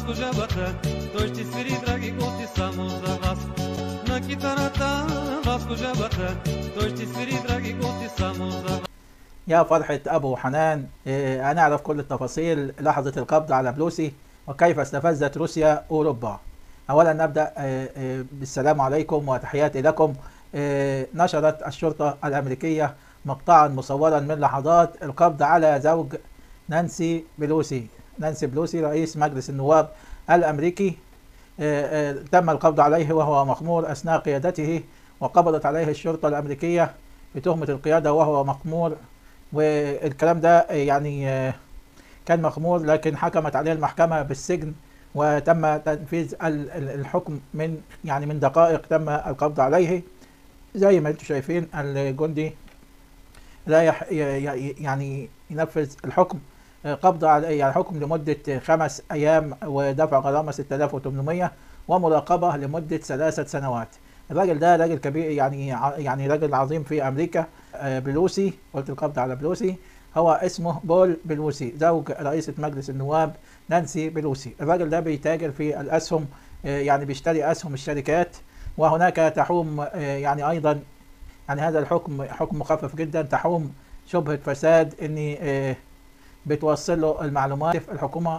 služavate To ti sviri dragi gosti samo za vas Na kitarata vas služavate To ti sviri dragi gosti samo za vas يا فرحة أبو حنان إيه، هنعرف كل التفاصيل لحظة القبض على بلوسي وكيف استفزت روسيا أوروبا أولا نبدأ إيه، إيه، بالسلام عليكم وتحياتي لكم إيه، نشرت الشرطة الأمريكية مقطعا مصورا من لحظات القبض على زوج نانسي بلوسي نانسي بلوسي رئيس مجلس النواب الأمريكي إيه، إيه، تم القبض عليه وهو مخمور أثناء قيادته وقبضت عليه الشرطة الأمريكية بتهمة القيادة وهو مخمور والكلام ده يعني آه، كان مخمور لكن حكمت عليه المحكمة بالسجن وتم تنفيذ ال- ال- الحكم من يعني من دقائق تم القبض عليه زي ما انتم شايفين الجندي رايح ي- ي- يعني ينفذ الحكم آه، قبض على يعني حكم لمدة خمس أيام ودفع غرامة 6800 ومراقبة لمدة ثلاثة سنوات الراجل ده راجل كبير يعني ع- يعني راجل عظيم في أمريكا آه، بلوسي قلت القبض على بلوسي هو اسمه بول بلوسي زوج رئيسة مجلس النواب نانسي بلوسي الراجل ده بيتاجر في الأسهم آه، يعني بيشتري أسهم الشركات وهناك تحوم آه، يعني أيضا يعني هذا الحكم حكم مخفف جدا تحوم شبهة فساد ان آه، بتوصل له المعلومات الحكومة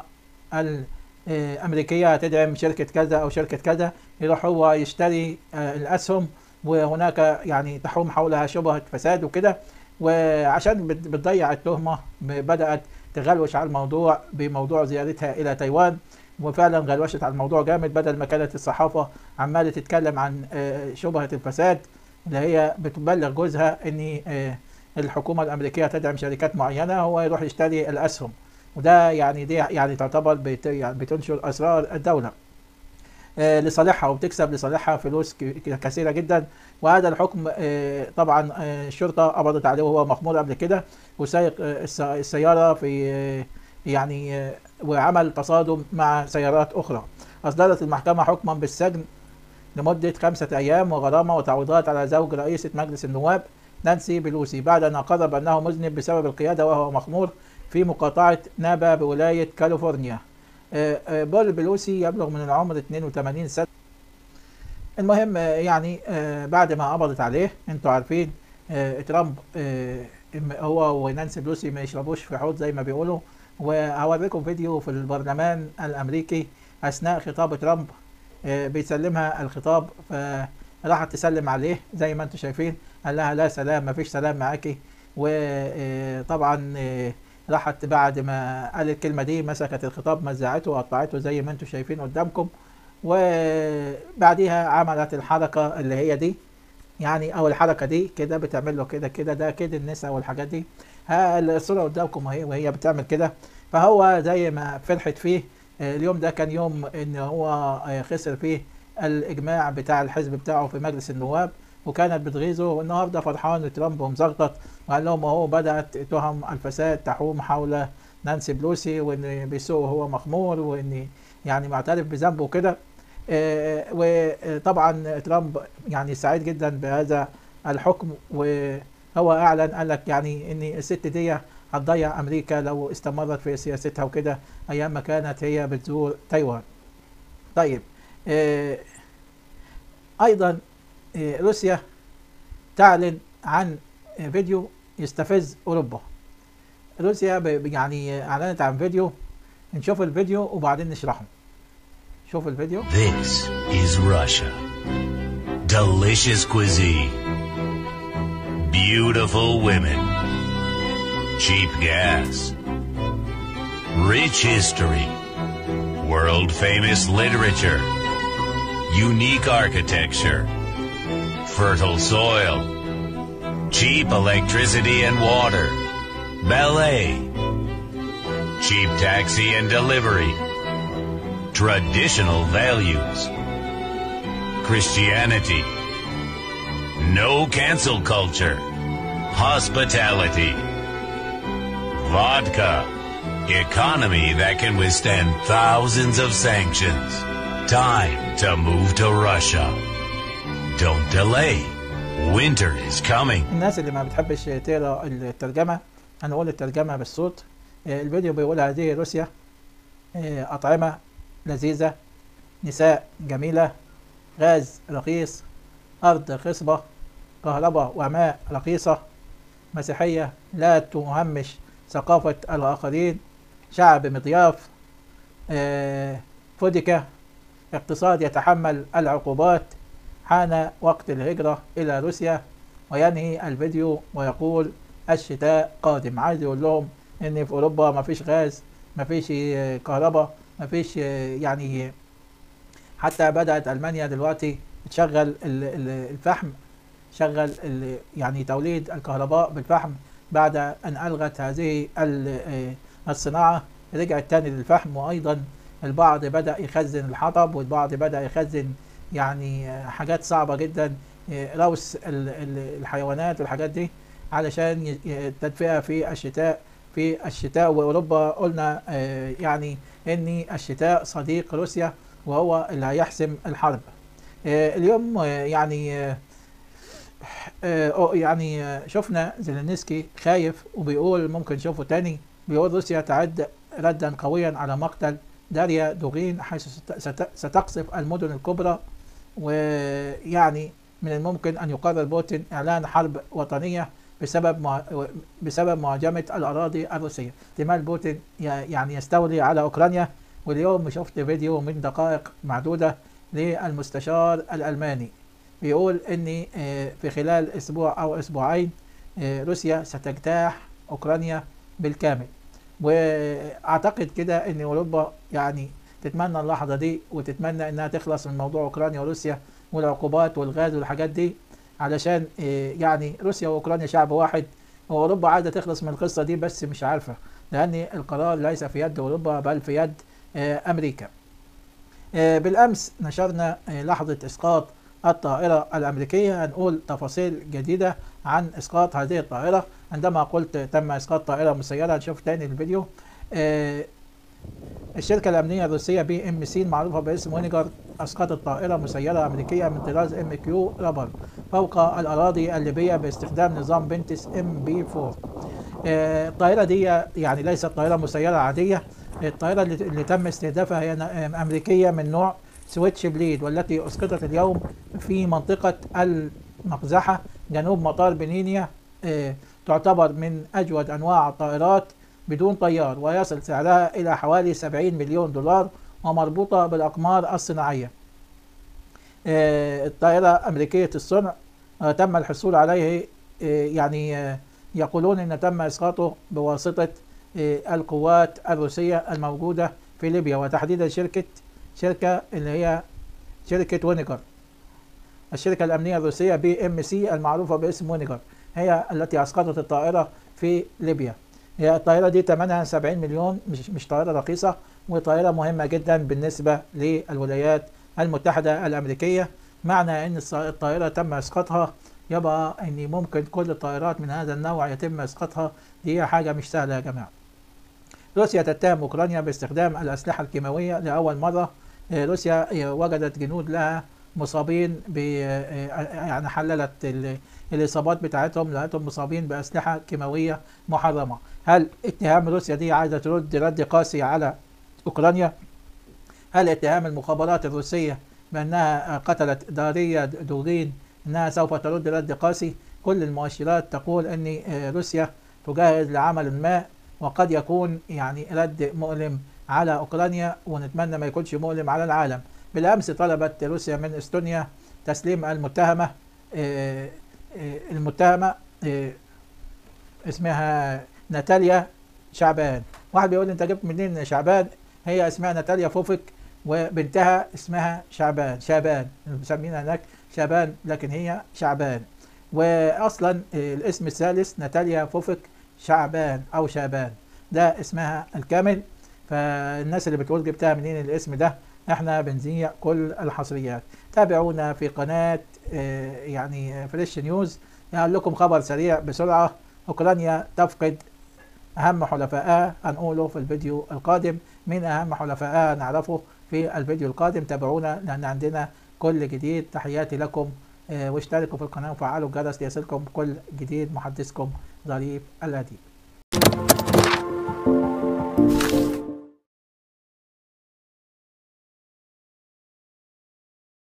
الأمريكية تدعم شركة كذا أو شركة كذا يروح هو يشتري آه، الأسهم وهناك يعني تحوم حولها شبهة فساد وكده وعشان بت- بتضيع التهمة ب- بدأت تغلوش على الموضوع بموضوع زيارتها إلى تايوان وفعلا غلوشت على الموضوع جامد بدل ما كانت الصحافة عمالة تتكلم عن آه، شبهة الفساد اللي هي بتبلغ جوزها ان آه، الحكومة الأمريكية تدعم شركات معينة هو يروح يشتري الأسهم وده يعني دي يعني تعتبر بت يعني بتنشر أسرار الدولة آه، لصالحها وبتكسب لصالحها فلوس ك- كثيرة جدا وهذا الحكم آه، طبعا آه، الشرطة قبضت عليه وهو مخمور قبل كده وسايق آه، الس- السيارة في آه، يعني آه، وعمل تصادم مع سيارات أخرى أصدرت المحكمة حكما بالسجن لمدة خمسة أيام وغرامة وتعويضات على زوج رئيسة مجلس النواب نانسي بلوسي بعد أن أقر بأنه مذنب بسبب القيادة وهو مخمور في مقاطعة نابا بولاية كاليفورنيا آه، آه، بول بلوسي يبلغ من العمر 82 سنة المهم آه، يعني آه، بعد ما قبضت عليه انتوا عارفين آه، ترامب آه، إم- هو ونانسي بلوسي ما يشربوش في حوض زي ما بيقولوا وهوريكم فيديو في البرلمان الأمريكي أثناء خطاب ترامب آه، بيسلمها الخطاب فراحت تسلم عليه زي ما انتم شايفين قال لها لا سلام ما فيش سلام معاكي وطبعا راحت بعد ما قال الكلمة دي مسكت الخطاب مزعته وقطعته زي ما انتم شايفين قدامكم وبعديها عملت الحركة اللي هي دي يعني او الحركة دي كده بتعمل له كده كده ده كده النساء والحاجات دي ها الصورة قدامكم اهي وهي بتعمل كده فهو زي ما فرحت فيه آه، اليوم ده كان يوم ان هو آه، خسر فيه الاجماع بتاع الحزب بتاعه في مجلس النواب وكانت بتغيظه والنهارده فرحان ترامب ومزغطط وقال لهم اهو بدات تهم الفساد تحوم حول نانسي بلوسي وان بيسوق هو مخمور وان يعني معترف بذنبه وكده آه، وطبعا ترامب يعني سعيد جدا بهذا الحكم وهو اعلن قال لك يعني ان الست دي هتضيع امريكا لو استمرت في سياستها وكده ايام ما كانت هي بتزور تايوان طيب آه، ايضا آه، روسيا تعلن عن آه، فيديو يستفز اوروبا روسيا ب- ب- يعني اعلنت عن فيديو نشوف الفيديو وبعدين نشرحه شوف الفيديو This is Russia. Delicious cuisine. Beautiful women. Cheap gas. Rich history. World famous literature. Unique architecture. Fertile soil. Cheap electricity and water. Ballet. Cheap taxi and delivery. Traditional values. Christianity. No cancel culture. Hospitality. Vodka. Economy that can withstand thousands of sanctions. Time to move to Russia. Don't delay. Winter is coming. الناس اللي ما بتحبش تقرا الترجمه انا اقول الترجمه بالصوت آه، الفيديو بيقول هذه روسيا آه، اطعمه لذيذة نساء جميلة غاز رخيص أرض خصبة كهرباء وماء رخيصة مسيحية لا تهمش ثقافة الآخرين شعب مضياف آه، فودكة اقتصاد يتحمل العقوبات حان وقت الهجرة إلى روسيا وينهي الفيديو ويقول الشتاء قادم عايز يقول لهم إن في أوروبا مفيش غاز مفيش آه، كهرباء مفيش آه، يعني حتى بدأت ألمانيا دلوقتي تشغل ال- ال- الفحم شغل ال- يعني توليد الكهرباء بالفحم بعد أن ألغت هذه ال- آه، الصناعة رجعت تاني للفحم وأيضا البعض بدأ يخزن الحطب والبعض بدأ يخزن يعني آه، حاجات صعبة جدا آه، روث ال- ال- الحيوانات والحاجات دي علشان ي- ي- التدفئة في الشتاء في الشتاء وأوروبا قلنا آه، يعني إن الشتاء صديق روسيا وهو اللي هيحسم الحرب آه، اليوم آه، يعني آه، آه، أو- يعني آه، شفنا زيلينسكي خايف وبيقول ممكن نشوفه تاني بيقول روسيا تعد ردا قويا على مقتل داريا دوغين حيث ست- ست- ستقصف المدن الكبرى ويعني من الممكن أن يقرر بوتين إعلان حرب وطنية بسبب مع... بسبب مهاجمة الأراضي الروسية احتمال بوتين ي- يعني يستولي على أوكرانيا واليوم شفت فيديو من دقائق معدودة للمستشار الألماني بيقول ان آه، في خلال اسبوع او اسبوعين آه، روسيا ستجتاح اوكرانيا بالكامل واعتقد كده ان اوروبا يعني تتمنى اللحظه دي وتتمنى انها تخلص من موضوع اوكرانيا وروسيا والعقوبات والغاز والحاجات دي علشان آه، يعني روسيا واوكرانيا شعب واحد واوروبا عايزه تخلص من القصه دي بس مش عارفه لان القرار ليس في يد اوروبا بل في يد آه، امريكا آه، بالامس نشرنا آه، لحظه اسقاط الطائرة الأمريكية هنقول تفاصيل جديدة عن إسقاط هذه الطائرة عندما قلت تم إسقاط طائرة مسيرة نشوف تاني الفيديو آه، الشركة الأمنية الروسية بي ام سي المعروفة باسم وينيجر أسقطت طائرة مسيرة أمريكية من طراز ام كيو رابر فوق الأراضي الليبية باستخدام نظام بنتس ام بي 4 آه، الطائرة دي يعني ليست طائرة مسيرة عادية الطائرة اللي اللي تم استهدافها هي ن- أمريكية من نوع سويتش بليد والتي أسقطت اليوم في منطقة المقزحة جنوب مطار بنينيا آه، تعتبر من أجود أنواع الطائرات بدون طيار ويصل سعرها إلى حوالي 70 مليون دولار ومربوطة بالأقمار الصناعية آه، الطائرة أمريكية الصنع آه، تم الحصول عليه آه، يعني آه، يقولون أن تم إسقاطه بواسطة آه، القوات الروسية الموجودة في ليبيا وتحديدا شركة شركة اللي هي شركة وينيجر الشركة الأمنية الروسية بي ام سي المعروفة باسم وينيجر هي التي أسقطت الطائرة في ليبيا هي الطائرة دي ثمنها 70 مليون مش مش طائرة رخيصة وطائرة مهمة جدا بالنسبة للولايات المتحدة الأمريكية معنى أن الص- الطائرة تم إسقاطها يبقى أن ممكن كل الطائرات من هذا النوع يتم إسقاطها دي حاجة مش سهلة يا جماعة روسيا تتهم أوكرانيا باستخدام الأسلحة الكيماوية لأول مرة آه، روسيا آه، وجدت جنود لها مصابين ب آه، يعني حللت ال- الإصابات بتاعتهم لقيتهم مصابين بأسلحة كيماوية محرمة هل اتهام روسيا دي عايزة ترد رد قاسي على أوكرانيا هل اتهام المخابرات الروسية بأنها قتلت داريا دوغين أنها سوف ترد رد قاسي كل المؤشرات تقول أن آه، روسيا تجهز لعمل ما وقد يكون يعني رد مؤلم على أوكرانيا ونتمنى ما يكونش مؤلم على العالم بالأمس طلبت روسيا من استونيا تسليم المتهمة آه، آه، المتهمة آه، اسمها ناتاليا شعبان واحد بيقول لي انت جبت منين شعبان هي اسمها ناتاليا فوفك وبنتها اسمها شعبان شابان مسمينها هناك شابان لكن هي شعبان واصلا آه، الاسم الثالث ناتاليا فوفك شعبان او شابان ده اسمها الكامل فالناس اللي بتقول جبتها منين الاسم ده احنا بنذيع كل الحصريات تابعونا في قناة آه، يعني فريش نيوز هقول لكم خبر سريع بسرعة أوكرانيا تفقد أهم حلفائها هنقوله في الفيديو القادم من أهم حلفائها نعرفه في الفيديو القادم تابعونا لأن عندنا كل جديد تحياتي لكم آه، واشتركوا في القناة وفعلوا الجرس ليصلكم كل جديد محدثكم ظريف الأديب